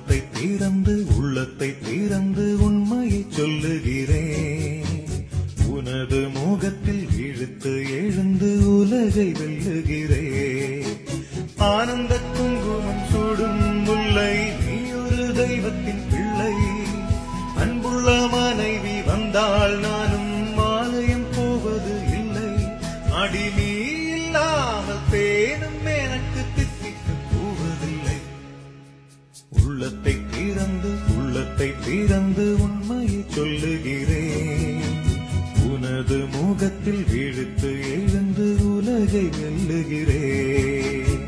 உள்ளத்தை திறந்து உள்ளத்தை திறந்து உண்மையை சொல்லுகிறேன் உனது முகத்தில் இழுத்து எழுந்து உலகை வெல்லுகிறேன் ஆனந்த குங்குமம் சூடும் முல்லை நீ ஒரு தெய்வத்தின் பிள்ளை அன்புள்ள மனைவி வந்தால் நானும் மாலையும் போவது இல்லை அடி நீ இல்லாமல் தேனும் எனக்கு தித்திக்க போவதில்லை உள்ளத்தை திறந்து உள்ளத்தை திறந்து உண்மையை சொல்லுகிறேன் உனது முகத்தில் விழுத்து எழுந்து உலகை வெல்லுகிறேன்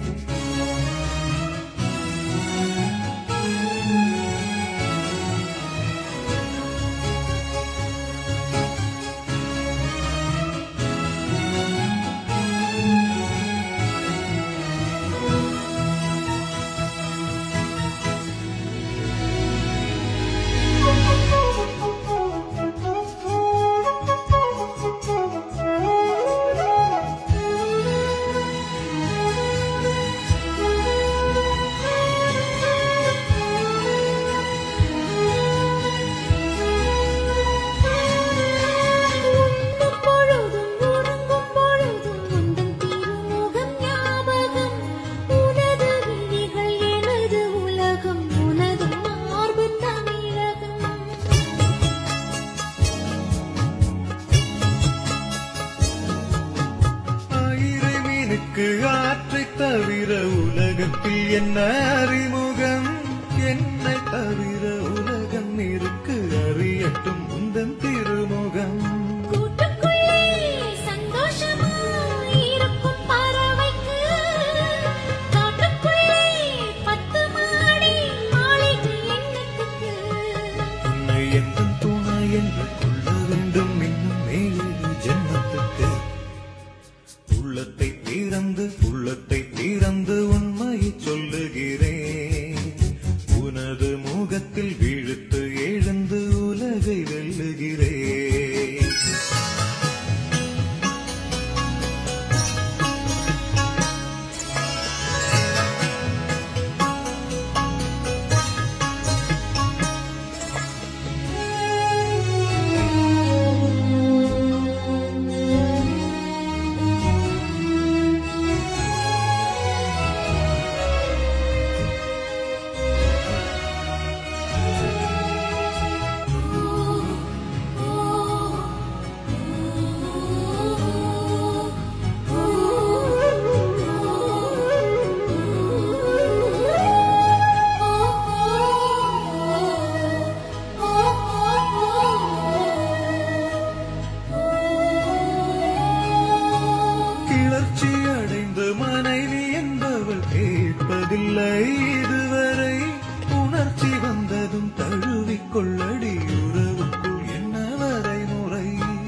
உண்ணும் பொழுதும் உறங்கும் பொழுதும் உந்தன் திருமுகம் ஞாபகம் உனது விழிகள் எனது உலகம் உனது மார்பு தமிழகம் ஆயிரை மீனுக்கு ஆற்றை தவிர உலகத்தில் என்ன அறிமுகம் என்னை தவிர உலகம் இருக்கு அறியட்டும் உந்தன் திருமுகம் கூட்டுக்குள்ளே சந்தோஷமாய் இருக்கும் பறவைக்கு காட்டுக்குள்ளே பத்து மாடி மாளிகை எண்ணத்துக்கு உன்னை எந்த துணை என்று கொள்ள வேண்டும் இன்னும் மேலே ஜென்மத்துக்கு உள்ளத்தை திறந்து உள்ளத்தை திறந்து உண்மையை சொல்லுகிறேன் உனது முகத்தில் விழுத்து எழுந்து உலகை வெல்லுகிறேன் கிளர்ச்சி அடைந்து மனைவி என்பவள் கேட்பதில்லை இதுவரை உணர்ச்சி வந்ததும் தழுவிக்கொள்ளடி உறவுக்குள் என்ன வரைமுறை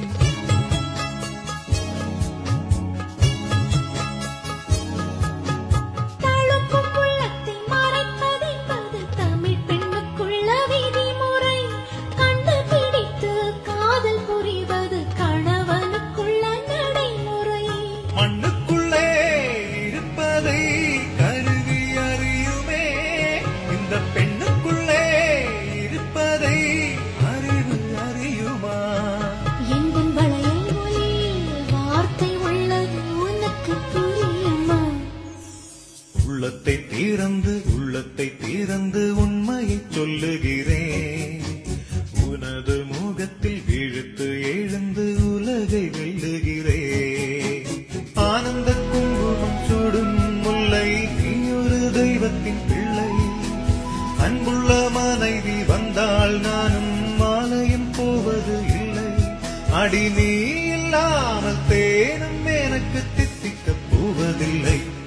தழுக்கும் உள்ளத்தை மறைப்பதென்பது தமிழ் பெண்ணுக்குள்ள விதிமுறை கண்டுபிடித்து காதல் புரிவது கணவனுக்குள்ள நடைமுறை மண்ணுக்குள்ளே இருப்பதை கருவி அறியுமே இந்த பெண்ணுக்குள்ளே இருப்பதை அறிவு அறியுமா எந்தன் வளையல் ஒலியில் வார்த்தை உள்ளது உனக்கு புரியுமா உள்ளத்தை திறந்து உள்ளத்தை திறந்து உண்மையை சொல்லுகிறேன் உனது முகத்தில் விழுத்து எழுந்து உலகை வெல்லுகிறேன் ஆனந்த குங்குமம் சுடும் முல்லை நீ ஒரு தெய்வத்தின் பிள்ளை அன்புள்ள மனைவி வந்தால் நானும் மாலையும் போவது இல்லை அடி நீ இல்லாமல் தேனும் எனக்கு தித்திக்க போவதில்லை